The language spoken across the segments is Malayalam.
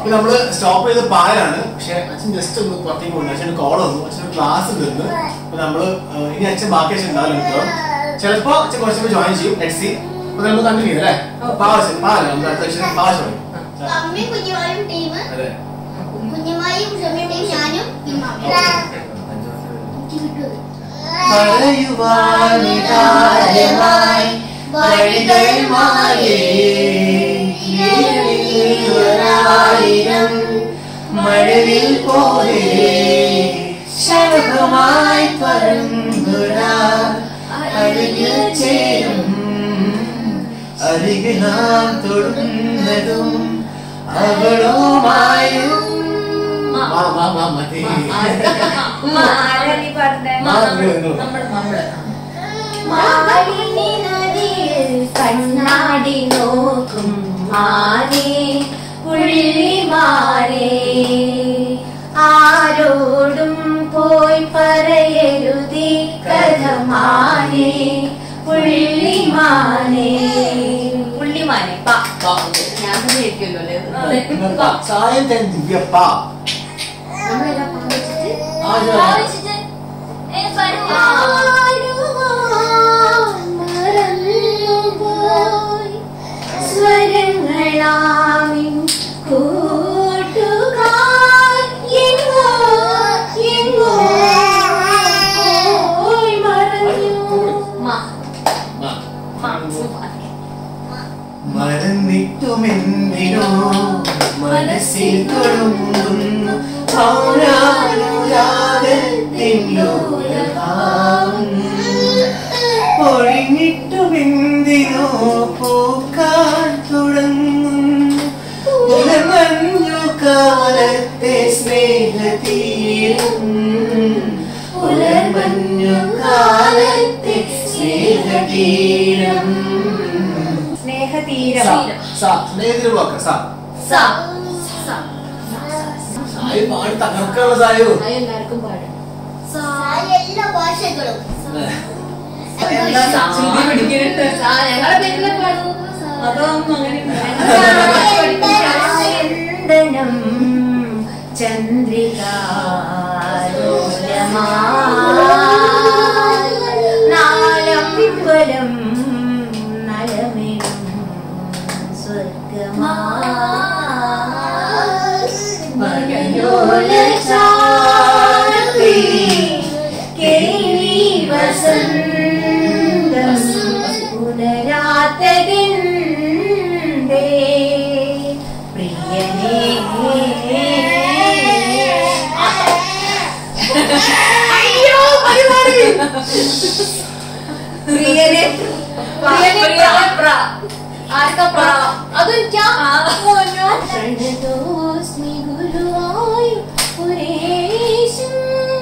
അപ്പൊ നമ്മള് സ്റ്റോപ്പ് ചെയ്ത് പാലാണ് പക്ഷെ അച്ഛൻ ജസ്റ്റ് ഒന്ന് പുറത്തേക്ക് പോകുന്നു അച്ഛൻ കോൾ വന്നു അച്ഛൻ ക്ലാസ് തീർന്നു അപ്പൊ നമ്മള് ആ, ഇനി അച്ഛൻ ബാക്കി അച്ഛൻ ഉണ്ടാവില്ല മിക്കവാറും ചിലപ്പോ അച്ഛൻ കുറച്ച് ജോയിൻ ചെയ്യും ലെറ്റ് സി അപ്പൊ നമുക്ക് കണ്ടിന്യൂ അല്ലേ പാവച്ചൻ പാവല്ല നമുക്ക് അടുത്ത അച്ഛൻ പാവച്ചു അമ്മയും കുഞ്ഞുമായും ടീം അതെ കുഞ്ഞുമായും ക്ഷമയും ടീം ഞാനും ഇമ്മാമയും എനിക്ക് കിട്ടുമത് പറയുവാനിതാരമായി വഴികൾ മായേ ഒരായിരം മഴവിൽ പോലെ ശലഭമായി പറന്നുരാ അഴിഞ്ഞു ചേരും അരികെ നാം തൊടുന്നതും അവളുമായും മാ മാ മാ മതി ആരാണീ പാടണ്ടേ? മാ, നിങ്ങൾ, നിങ്ങൾ. നമ്മള്, നമ്മള്. മാലിന്യ നദിയിൽ കണ്ണാടി നോക്കും മാനേ പുള്ളിമാനേ ആരോടും പോയി പറയരുതേ കഥ മാനേ പുള്ളിമാനേ പുള്ളിമാനെ പാ ഞാൻ തന്നെ ഇരിക്കുമല്ലോ അല്ലേ സായം തൻ ദിവ്യപ്പ നമ്മളെല്ലാം പാടിച്ചിട്ട് ആ, ഞാൻ- പാടിച്ചിട്ട് ഏ, പാടില്ല. മറന്നുപോയി സ്വരങ്ങളാമിൻ കൂട്ടുകാർ എങ്ങോ എങ്ങോ പോയി മറഞ്ഞു മാ മാ മറന്നിട്ടുമെന്തിനോ മനസ്സിൽ തൊടുങ്ങുന്നു പൗരാനുരാഗത്തിൻ ലോലഭാവം ഒഴിഞ്ഞിട്ടുമെന്തിനോ പൂക്കാൻ തുടങ്ങുന്നു ഉലമഞ്ഞു കാലത്തെ സ്നേഹതീരം ഉലമഞ്ഞു കാലത്തെ സ്നേഹതീരം സ്നേഹതീരം സ്നേഹത്തിന് വാക്ക് സാ സ സ സായി പാടി തകർക്കാനുള്ള സായോ അത് എല്ലാവർക്കും പാടും സായി എല്ലാ ഭാഷകളും ശ്രുതി പിടിക്കുന്നുണ്ട് ഞങ്ങളെ പേരിലെ പാടും അതൊന്നും അങ്ങനെ ചന്ദനം ചന്ദ്രികാലോലമാലം നലമിടും സ്വർഗമാ പുനരാത്തതിന്റെ പ്രിയനേ അയ്യോ പരിപാടി പ്രിയനെ പ്രിയനെ പ്ര ആർക്കാ പ്ര അതെനിക്കാ പ്രണതോസ്മി ഗുരുവായു പുരേശം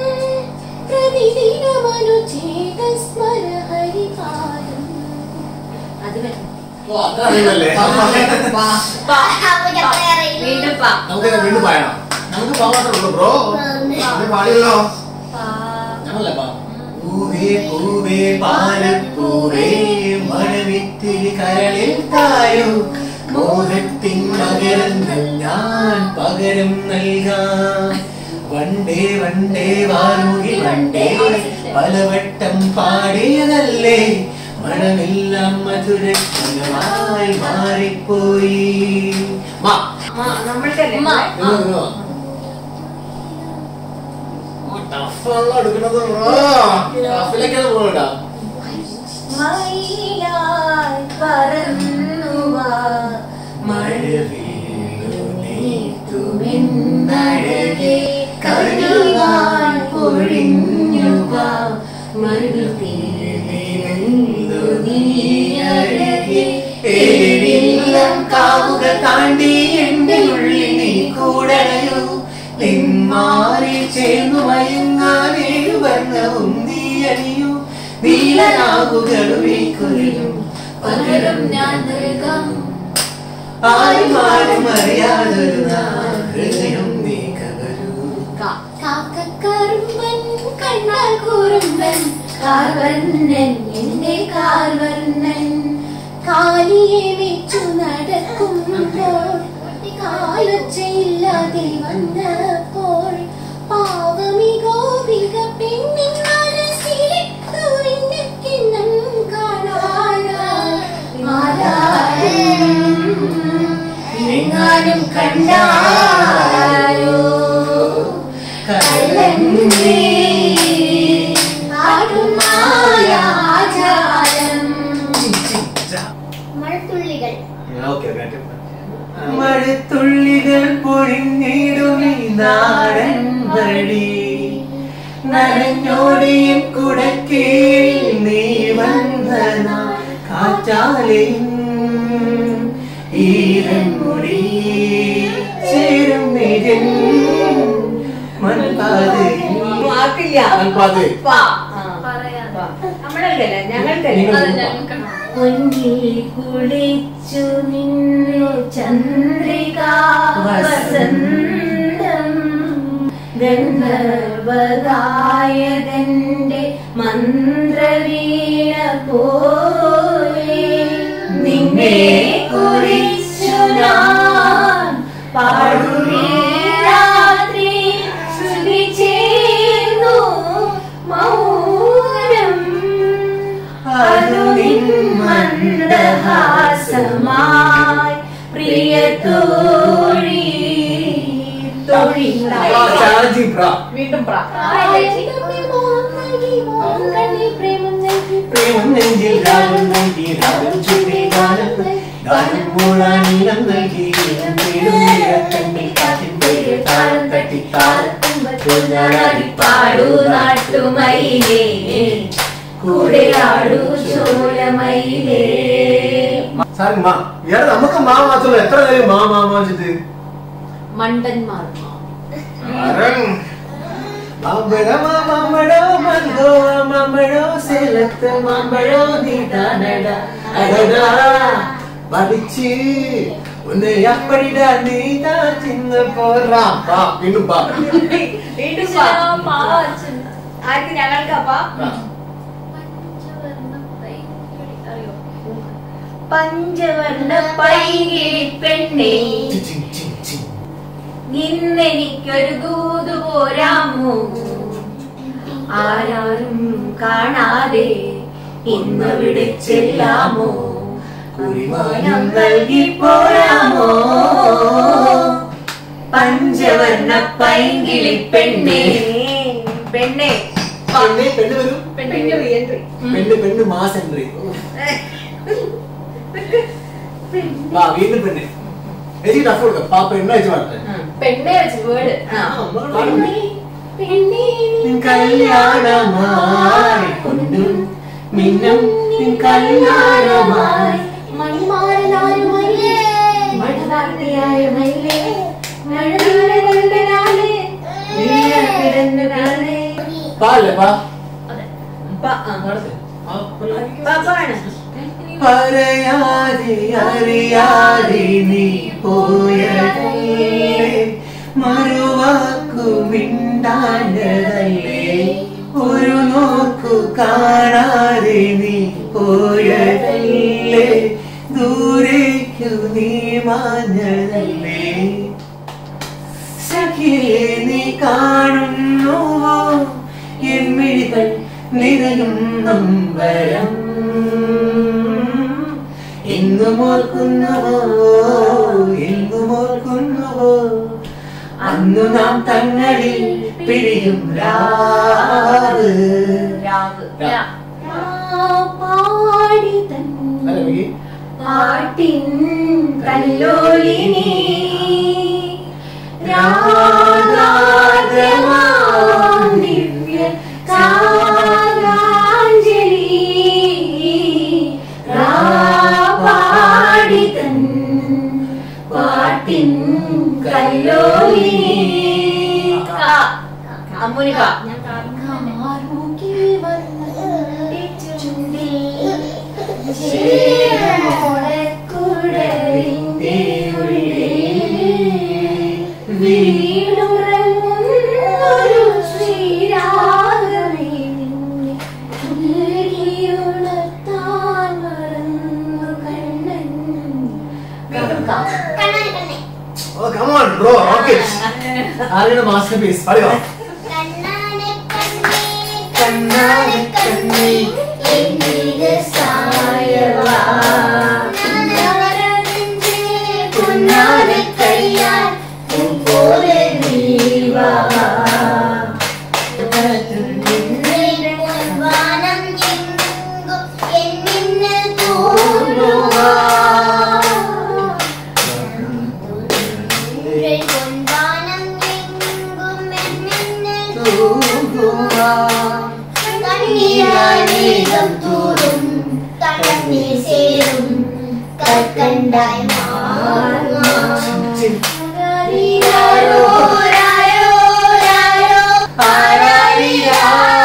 പ്രതിദിനമനുചേത സ്മര ഹരിപാദം അത് വരും അതറിയില്ലല്ലേ അപ്പൊ ഞാൻ പറയാറില്ല വീണ്ടും പാ നമുക്ക് ഇത് വീണ്ടും പായണം നമുക്ക് പാ മാത്രമേ ഉള്ളൂ ബ്രോ പാടിയല്ലോ ഞങ്ങളല്ലേ പാ പൂവേ പൂവേ പാലപ്പൂവേ മഴവിത്തിരി കരളിൽ തായോ മോഹത്തിൻ മകരങ്ങൾ ഞാൻ പകരം നൽകാം വണ്ടേ വണ്ടേ വാർമുകി വണ്ടേ പലവട്ടം പാടിയതല്ലേ മഴമെല്ലാം മധുരമായി മാറിപ്പോയി മാ നമ്മൾക്കല്ലേ നിങ്ങൾ നിങ്ങൾ വാ. ടഫാണല്ലോ എടുക്കണത് ടഫിലേക്കാണ് പോകണ്ട മയിലായി പറന്നുവാ മഴവില്ലുനീത്തുമെന്നഴകെ കരുവാൻ പൊഴിഞ്ഞുവാ മരുതീരഴകെ ഏഴില്ലം കാവുകൾ താണ്ടി എന്റെ ഉള്ളിൽ നീ കൂടണയോ നിന്മാറി ചേർന്നു മയങ്ങാനേഴു വർണ്ണവും നീ അണിയൂ നീലനാകുകളും ഈ കുരലും പകരം ഞാൻ നൽകാം ആരും ആരും അറിയാതൊരു നാൾ ഹൃദയം നീ കവരൂ കാക്കക്കറുമ്പൻ കണ്ണാൽ കൂറുമ്പൻ കാർവർണ്ണൻ എന്റെ കാർവർണ്ണൻ കാലിയെ വെച്ചു നടക്കുമ്പോൾ കാലൊച്ചയില്ലാതെ വന്നപ്പോൾ പാവമി ഗോപിക പെണ്ണിൻ മനസ്സിലിട്ടു നിന്നെ കിണ്ണം കാണാനായി ആരാരും എങ്ങാനും കണ്ടാരോ കല്ലന്നേ ആടുമായാചാരം മഴത്തുള്ളികൾ ഓക്കെ മഴത്തുള്ളികൾ പൊഴിഞ്ഞിടും ഈ നാടൻ വഴി നനഞ്ഞോടിയും കുടക്കീഴിൽ നീ വന്ന നാൾ കാറ്റാലെയും ഈരൻമുടി ചേരും നിഴൽ മൺപാതയിൽ മാർക്കില്ല മൺപാതേ. പാ. ആ. പാ. നമ്മൾക്കല്ല ഞങ്ങൾക്കല്ല പൊന്നിൽ കുളിച്ചു നിന്നു ചന്ദ്രിക വസന്തം ഗന്ധർവഗായകന്റെ മന്ത്രവീണ പോലെ നിന്നെ കുറിച്ചു ഞാൻ പാടുമേ രാത്രി ശ്രുതി ചേർന്നു മൗനം അതു നിൻ മന്ദഹാസമായി പ്രിയ തോഴി തോഴി ചാർജി ബ്രാ വീണ്ടും പ്രാ പ്രേമം നൽകി പ്രേമം നെഞ്ചിൽ രാഗം നൽകി രാഗം ചുറ്റി ഗാനം ഗാനം മൂളാൻ നീളം നൽകി ഈണം തേടും നീലക്കണ്ണിൽ കാറ്റിൻ പേര് താളം തട്ടി താളം പാടു നാട്ടുമയിലേ കൂടെ ആടു ചോലമയിലേ സാർ മാ ഇയാള് നമുക്ക് മാ മാത്രമല്ല എത്ര നേരം മാ മാ മാ വെച്ചിട്ട് മണ്ടന്മാർ മാമ്പഴോ മാമ്പഴോ മങ്കോ മാമ്പഴോ സേലത്ത് മാമ്പഴോ നീതാനട അടടാ മറിച്ച് ഒന്ന് അപ്പടിടാ നീതാ ചിന്ന പോറാ പാ വീണ്ടും പാ വീണ്ടും പാ. ആർക്ക് ഞങ്ങൾക്കപ്പാ പഞ്ചവർണ്ണ പൈകിളി പെണ്ണേ ചിൻ, ചിൻ, ചിൻ, ചിൻ. ഇന്നെനിക്കൊരു ദൂതു പോരാമോ ആരാരും കാണാതെ ഇന്നവിടെ ചെല്ലാമോ കുറിമാനം നൽകി പോരാമോ പഞ്ചവർണ്ണ പൈങ്കിളി പെണ്ണേ പെണ്ണെ പെണ്ണ് പെണ്ണ് വരും പെണ്ണിന്റെ റീഎൻട്രി പെണ്ണ് പെണ്ണ് മാസ് എൻട്രി വാ വീണ്ടും പെണ്ണ് ചേച്ചി ടഫ് കൊടുക്കാം പാ പെണ്ണ് അയച്ചു മാറട്ടെ പെണ്ണെ വെച്ച് വേർഡ് പെണ്ണേ പെണ്ണേ നിൻ കല്യാണമായി കൊണ്ടും മിന്നും നിൻ കല്യാണമായി മണിമാരനാരുമയിലേ മഴവാർത്തയായ മയിലേ മഴവില്ലുകൊണ്ടനാലേ നീല കിടന്നു കാണേ പാല്ലേ പാ പാ ആ. നടത്ത്. ആ, പെണ്ണ്. പാപ്പാണ് പറയാതെ അറിയാതെ നീ പോയതല്ലേ മറുവാക്കു മിണ്ടാഞ്ഞതല്ലേ ഒരു നോക്കു കാണാതെ നീ പോയതല്ലേ ദൂരേക്കു നീ മാഞ്ഞതല്ലേ സഖിയെ നീ കാണുന്നുവോ എമ്മിഴികൾ നിറയും നമ്പരം എന്നും ഓർക്കുന്നുവോ എന്നും ഓർക്കുന്നുവോ അന്നു നാം തങ്ങളിൽ പിരിയും രാവ് രാവ് രാ. പാടി തൻ അല്ല, മികി. പാട്ടിൻ കല്ലോലിനി രാഗാതമാം ദിവ്യ സാഗാഞ്ജലി രാപാടി തൻ പാട്ടിൻ കല്ലോലിനി അമ്മുനിക കാറുകിൽ വന്ന് ചുണ്ടിൽ ചേരോടക്കുഴലിന്റെ ഉള്ളിൽ വീണുറങ്ങുന്നൊരു ശ്രീരാഗമേ നിന്നെ ഉള്ളിയുണർത്താൻ മറന്നു കണ്ണൻ വീണ്ടും കാ. കണ്ണാടി കണ്ണേ Oh, come on, bro. Rock it. ആരുടെ masterpiece? പാടുക. കണ്ണാനെ കണ്ണേ കണ്ണാനെ കണ്ണേ എന്നിലെ സായവാ പൊന്നാനെ കയ്യാൽ പോലെ നീവാ വാനം എങ്ങും എന്നിൽ തോന്നുവാ പൊൻവാനം എങ്ങും എന്നിൽ കണ്ണീരാനേകം തൂറും കണ്ണീർ സേരും കൽക്കണ്ടായി മാറും ചിൻ. രാരോ രാരോ രാരോ ആരാരിരാരോ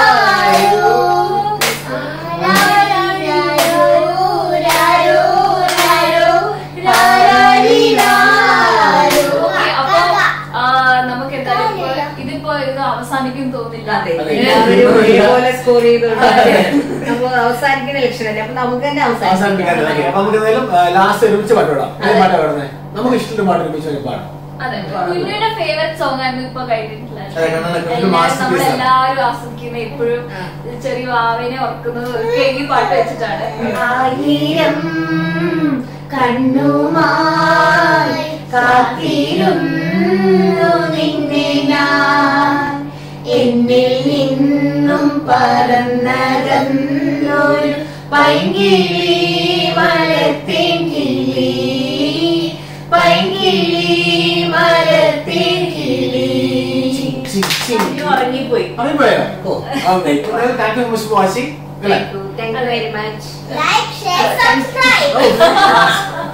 ആരാരിരാരോ രാരോ രാരോ രാരാരിരാരോ അപ്പൊ ആ, നമുക്ക് എന്തായാലും ഇപ്പൊ ഇതിപ്പോ ഇത് അവസാനിക്കും തോന്നില്ല അതെ അതെ. എല്ലാവരും ഒരുപോലെ സ്കോർ ചെയ്തോണ്ട് നമ്മൾ അവസാനിക്കുന്ന ലക്ഷണമല്ലേ അപ്പൊ നമുക്ക് തന്നെ അവസാനിപ്പിക്കാൻ അവസാനിപ്പിക്കാം തുടങ്ങി. അപ്പൊ നമുക്ക് എന്തായാലും ലാസ്റ്റ് ഒരുമിച്ച് പാട്ട് പാടാം ഏത് പാട്ടാ പാടുന്നത് നമുക്ക് ഇഷ്ടമുള്ള പാട്ട് ഒരുമിച്ച് ഒരു പാടാം അതെ കുഞ്ഞുയുടെ ഫേവറേറ്റ് സോങ് ആയിരുന്നു ഇപ്പൊ കഴിഞ്ഞിട്ടുള്ളത് അതെ, കാരണം അത് ഒരു എല്ലാവരും masterpiece ആണ്. നമ്മളെല്ലാവരും ആസ്വദിക്കുന്ന ഇപ്പോഴും ചെറിയ വാവിനെ ഓർക്കുന്നത് ഒക്കെ ഈ പാട്ട് വെച്ചിട്ടാണ് ആയിരം കണ്ണുമായി കാത്തിരുന്നു നിന്നെ ഞാൻ എന്നിൽ നിന്നും പറന്നകന്നൊരു പൈങ്കിളി മരത്തിൻ കിളി പൈങ്കിളി മരത്തിൻ കിളി ചിൻ, ചിൻ. ഉറങ്ങിപ്പോയി അറിയിപ്പോയോ? ഓ. Okay. എന്തായാലും thank you so much for watching. അല്ലേ? Thank you very much Like, share, subscribe. Oh.